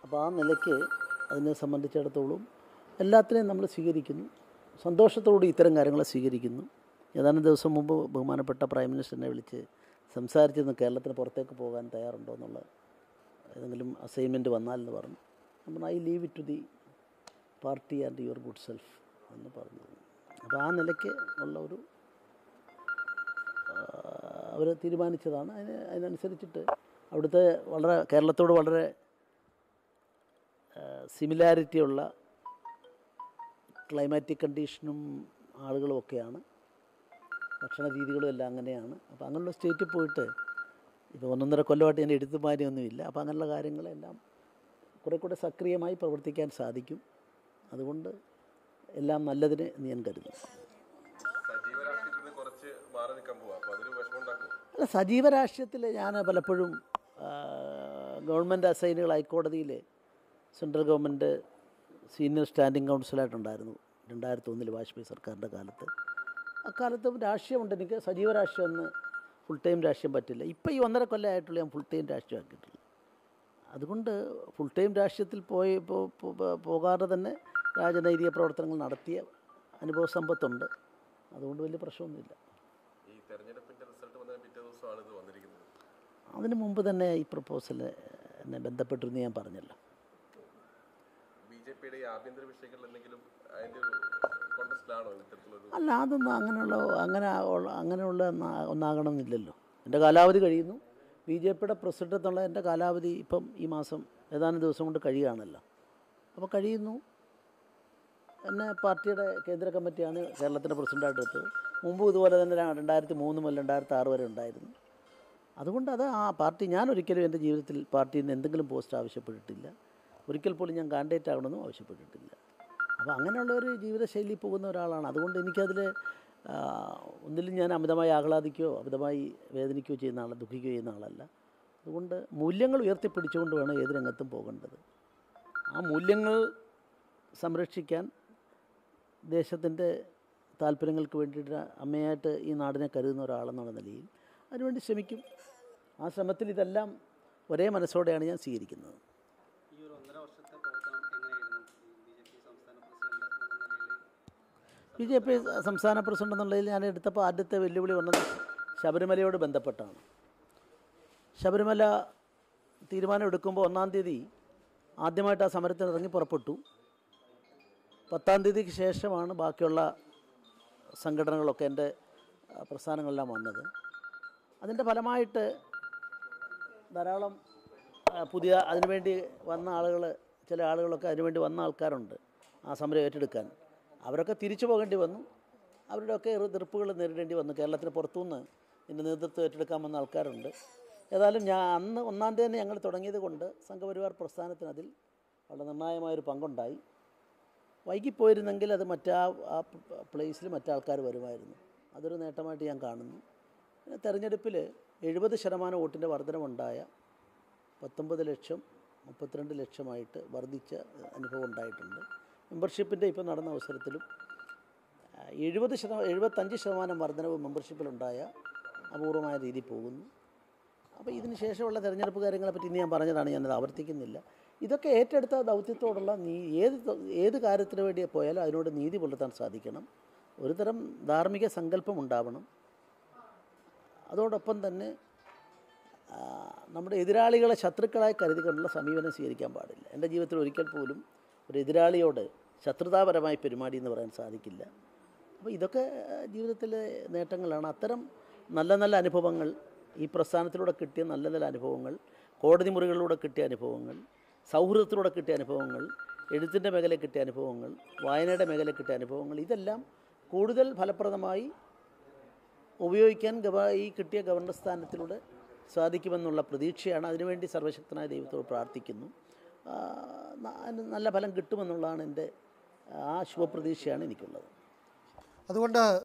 അപ്പോൾ ആ നിലയ്ക്ക് അതിനെ സംബന്ധിച്ചിടത്തോളം എല്ലാത്തിനെയും നമ്മൾ സ്വീകരിക്കുന്നു സന്തോഷത്തോടെ ഇത്തരം കാര്യങ്ങളെ സ്വീകരിക്കുന്നു ഏതാനും ദിവസം മുമ്പ് ബഹുമാനപ്പെട്ട പ്രൈം മിനിസ്റ്ററിനെ വിളിച്ച് സംസാരിച്ചിരുന്നു കേരളത്തിന് പുറത്തേക്ക് പോകാൻ തയ്യാറുണ്ടോ എന്നുള്ള ഏതെങ്കിലും അസൈൻമെൻറ്റ് വന്നാലെന്ന് പറഞ്ഞു നമ്മൾ I leave it to the party and your good self എന്ന് പറഞ്ഞു അപ്പോൾ ആ നിലയ്ക്ക് ഉള്ള ഒരു അവർ തീരുമാനിച്ചതാണ് അതിന് അതിനനുസരിച്ചിട്ട് അവിടുത്തെ വളരെ കേരളത്തോട് വളരെ സിമിലാരിറ്റി ഉള്ള ക്ലൈമാറ്റിക് കണ്ടീഷനും ആളുകളും ഒക്കെയാണ് ഭക്ഷണ രീതികളും എല്ലാം അങ്ങനെയാണ് അപ്പോൾ അങ്ങനെയുള്ള സ്റ്റേറ്റിൽ പോയിട്ട് ഇപ്പോൾ ഒന്നൊന്നര കൊല്ലമായിട്ട് ഞാൻ എടുത്തു മാറിയൊന്നുമില്ല അപ്പോൾ അങ്ങനെയുള്ള കാര്യങ്ങളെല്ലാം കുറേ കൂടെ സക്രിയമായി പ്രവർത്തിക്കാൻ സാധിക്കും അതുകൊണ്ട് എല്ലാം നല്ലതിന് എന്ന് ഞാൻ കരുതുന്നു സജീവ രാഷ്ട്രീയത്തിൽ നിന്ന് കുറച്ച് മാറി നിൽക്കാൻ പോവാ അപ്പൊ അതൊരു വിഷമം ഉണ്ടാക്കും അല്ല സജീവ രാഷ്ട്രീയത്തിൽ ഞാൻ പലപ്പോഴും ഗവൺമെൻറ് അസൈനുകൾ ഹൈക്കോടതിയിൽ സെൻട്രൽ ഗവൺമെൻറ് സീനിയർ സ്റ്റാൻഡിംഗ് കൗൺസിലായിട്ടുണ്ടായിരുന്നു രണ്ടായിരത്തി ഒന്നിൽ വാജ്പേയി സർക്കാരിൻ്റെ കാലത്ത് അക്കാലത്തും രാഷ്ട്രീയമുണ്ട് എനിക്ക് സജീവ രാഷ്ട്രീയം ഒന്ന് ഫുൾ ടൈം രാഷ്ട്രീയം പറ്റില്ല ഇപ്പോൾ ഈ ഒന്നര കൊല്ലമായിട്ടുള്ള ഞാൻ ഫുൾ ടൈം രാഷ്ട്രീയം ആക്കിയിട്ടുള്ളൂ അതുകൊണ്ട് ഫുൾ ടൈം രാഷ്ട്രീയത്തിൽ പോയി പോ- പോ- പോകാതെ തന്നെ രാജനൈതിക പ്രവർത്തനങ്ങൾ നടത്തിയ അനുഭവ സമ്പത്തുണ്ട് അതുകൊണ്ട് വലിയ പ്രശ്നമൊന്നുമില്ല ഈ തെരഞ്ഞെടുപ്പിന്റെ റിസൾട്ട് വന്നതിന് പിറ്റേ ദിവസമാണ് ഇത് വന്നിരിക്കുന്നത് അതിന് മുമ്പ് തന്നെ ഈ പ്രപ്പോസൽ എന്നെ ബന്ധപ്പെട്ടിരുന്നു ഞാൻ പറഞ്ഞല്ലോ ബി ജെ പിയുടെ ഈ ആഭ്യന്തര വിഷയങ്ങളിൽ എന്തെങ്കിലും അതിന്റെ ഒരു കോണ്ടസ്റ്റിലാണോ ഇത്തരത്തിലൊരു അല്ല അതൊന്നും അങ്ങനെയുള്ള അങ്ങനെ ഉള്ള- അങ്ങനെയുള്ള ഒന്നാ- ഒന്നാകണമെന്നില്ലല്ലോ എൻ്റെ കാലാവധി കഴിയുന്നു ബി ജെ പിയുടെ പ്രസിഡന്റ് എന്നുള്ള എൻ്റെ കാലാവധി ഇപ്പം ഈ മാസം ഏതാനും ദിവസം കൊണ്ട് കഴിയുകയാണല്ലോ അപ്പോൾ കഴിയുന്നു എന്നെ പാർട്ടിയുടെ കേന്ദ്ര കമ്മിറ്റിയാണ് കേരളത്തിൻ്റെ പ്രസിഡൻ്റായിട്ട് എടുത്തത് മുമ്പ് ഇതുപോലെ തന്നെ ര- രണ്ടായിരത്തി മൂന്ന് മുതൽ രണ്ടായിരത്തി ആറ് വരെ ഉണ്ടായിരുന്നു അതുകൊണ്ട് അത് ആ പാർട്ടി ഞാൻ ഒരിക്കലും എൻ്റെ ജീവിതത്തിൽ പാർട്ടിയിൽ നിന്ന് എന്തെങ്കിലും പോസ്റ്റ് ആവശ്യപ്പെട്ടിട്ടില്ല ഒരിക്കൽ പോലും ഞാൻ കാൻഡിഡേറ്റ് ആകണമെന്നും ആവശ്യപ്പെട്ടിട്ടില്ല അപ്പോൾ അങ്ങനെയുള്ള ഒരു ജീവിതശൈലി പോകുന്ന ഒരാളാണ് അതുകൊണ്ട് എനിക്കതിൽ ഒന്നിലും ഞാൻ അമിതമായി ആഹ്ലാദിക്കുകയോ അമിതമായി വേദനിക്കുകയോ ചെയ്യുന്ന ആളല്ല ദുഃഖിക്കുകയോ ചെയ്യുന്ന ആളല്ല അതുകൊണ്ട് മൂല്യങ്ങൾ ഉയർത്തിപ്പിടിച്ചുകൊണ്ട് വേണം ഏത് രംഗത്തും പോകേണ്ടത് ആ മൂല്യങ്ങൾ സംരക്ഷിക്കാൻ ദേശത്തിൻ്റെ താല്പര്യങ്ങൾക്ക് വേണ്ടിയിട്ട് അമ്മയായിട്ട് ഈ നാടിനെ കരുതുന്ന ഒരാളെന്നുള്ള നിലയിൽ അതിനുവേണ്ടി ശ്രമിക്കും ആ ശ്രമത്തിൽ ഇതെല്ലാം ഒരേ മനസ്സോടെയാണ് ഞാൻ സ്വീകരിക്കുന്നത് ഈ ഒരു ഒന്നര വർഷത്തെ പ്രവർത്തനം എങ്ങനെയായിരുന്നു ബി ജെ പി സംസ്ഥാന പ്രസിഡന്റ് എന്ന നിലയിൽ ബി ജെ പി സംസ്ഥാന പ്രസിഡന്റ് എന്നുള്ളതിൽ ഞാൻ എടുത്തപ്പോൾ ആദ്യത്തെ വെല്ലുവിളി വന്നത് ശബരിമലയോട് ബന്ധപ്പെട്ടാണ് ശബരിമല തീരുമാനം എടുക്കുമ്പോൾ ഒന്നാം തീയതി ആദ്യമായിട്ട് ആ സമരത്തിന് ഇറങ്ങി പുറപ്പെട്ടു പത്താം തീയതിക്ക് ശേഷമാണ് ബാക്കിയുള്ള സംഘടനകളൊക്കെ എൻ്റെ ആ, പ്രസ്ഥാനങ്ങളെല്ലാം വന്നത് അതിൻ്റെ ഫലമായിട്ട് ധാരാളം ആ, പുതിയ അതിനുവേണ്ടി വന്ന ആളുകൾ ചില ആളുകളൊക്കെ അതിനുവേണ്ടി വന്ന ആൾക്കാരുണ്ട് ആ സമരം ഏറ്റെടുക്കാൻ അവരൊക്കെ തിരിച്ചു പോകേണ്ടി വന്നു അവരുടെയൊക്കെ എതിർപ്പുകൾ നേരിടേണ്ടി വന്നു കേരളത്തിന് പുറത്തുനിന്ന് ഇതിൻ്റെ നേതൃത്വം ഏറ്റെടുക്കാൻ വന്ന ആൾക്കാരുണ്ട് ഏതായാലും ഞാൻ അന്ന് ഒന്നാം തീയതി തന്നെ ഞങ്ങൾ തുടങ്ങിയത് കൊണ്ട് സംഘപരിവാർ പ്രസ്ഥാനത്തിന് അതിൽ വളരെ നിർണായകമായൊരു പങ്കുണ്ടായി വൈകിപ്പോയിരുന്നെങ്കിൽ അത് മറ്റാ ആ പ്ലേസിൽ മറ്റാൾക്കാർ വരുമായിരുന്നു അതൊരു നേട്ടമായിട്ട് ഞാൻ കാണുന്നു പിന്നെ തെരഞ്ഞെടുപ്പിൽ എഴുപത് ശതമാനം വോട്ടിൻ്റെ വർധനമുണ്ടായ പത്തൊമ്പത് ലക്ഷം മുപ്പത്തിരണ്ട് ലക്ഷമായിട്ട് വർദ്ധിച്ച അനുഭവം ഉണ്ടായിട്ടുണ്ട് മെമ്പർഷിപ്പിൻ്റെ ഇപ്പോൾ നടന്ന അവസരത്തിലും എഴുപത് ശതമാനം എഴുപത്തഞ്ച് ശതമാനം വർധനവ് മെമ്പർഷിപ്പിലുണ്ടായ അപൂർവമായ രീതി പോകുന്നു അപ്പോൾ ഇതിന് ശേഷമുള്ള തെരഞ്ഞെടുപ്പ് കാര്യങ്ങളെ പറ്റി ഇന്ന് ഞാൻ പറഞ്ഞതാണ് ഞാനത് ആവർത്തിക്കുന്നില്ല ഇതൊക്കെ ഏറ്റെടുത്ത ദൗത്യത്തോടുള്ള നീ ഏത് ത- ഏത് കാര്യത്തിന് വേണ്ടി പോയാലും അതിനോട് നീതി പുലർത്താൻ സാധിക്കണം ഒരു തരം ധാർമ്മിക സങ്കല്പം ഉണ്ടാവണം അതോടൊപ്പം തന്നെ ആ, നമ്മുടെ എതിരാളികളെ ശത്രുക്കളായി കരുതിക്കൊണ്ടുള്ള സമീപനം സ്വീകരിക്കാൻ പാടില്ല എൻ്റെ ജീവിതത്തിൽ ഒരിക്കൽ പോലും ഒരു എതിരാളിയോട് ശത്രുതാപരമായി പെരുമാടി എന്ന് പറയാൻ സാധിക്കില്ല അപ്പോൾ ഇതൊക്കെ ആ, ജീവിതത്തിലെ നേട്ടങ്ങളാണ് അത്തരം നല്ല നല്ല അനുഭവങ്ങൾ ഈ പ്രസ്ഥാനത്തിലൂടെ കിട്ടിയ നല്ല നല്ല അനുഭവങ്ങൾ കോടതി മുറികളിലൂടെ കിട്ടിയ അനുഭവങ്ങൾ സൗഹൃദത്തിലൂടെ കിട്ടിയ അനുഭവങ്ങൾ എഴുത്തിൻ്റെ മേഖലയിൽ കിട്ടിയ അനുഭവങ്ങൾ വായനയുടെ മേഖലയിൽ കിട്ടിയ അനുഭവങ്ങൾ ഇതെല്ലാം കൂടുതൽ ഫലപ്രദമായി ഉപയോഗിക്കാൻ ഗവ ഈ കിട്ടിയ ഗവർണർ സ്ഥാനത്തിലൂടെ സാധിക്കുമെന്നുള്ള പ്രതീക്ഷയാണ് അതിനുവേണ്ടി സർവശക്തനായ ദൈവത്തോട് പ്രാർത്ഥിക്കുന്നു ആ, ന- അതിന് നല്ല ഫലം കിട്ടുമെന്നുള്ളതാണ് എൻ്റെ ആ ശുഭപ്രതീക്ഷയാണ് എനിക്കുള്ളത് അതുകൊണ്ട്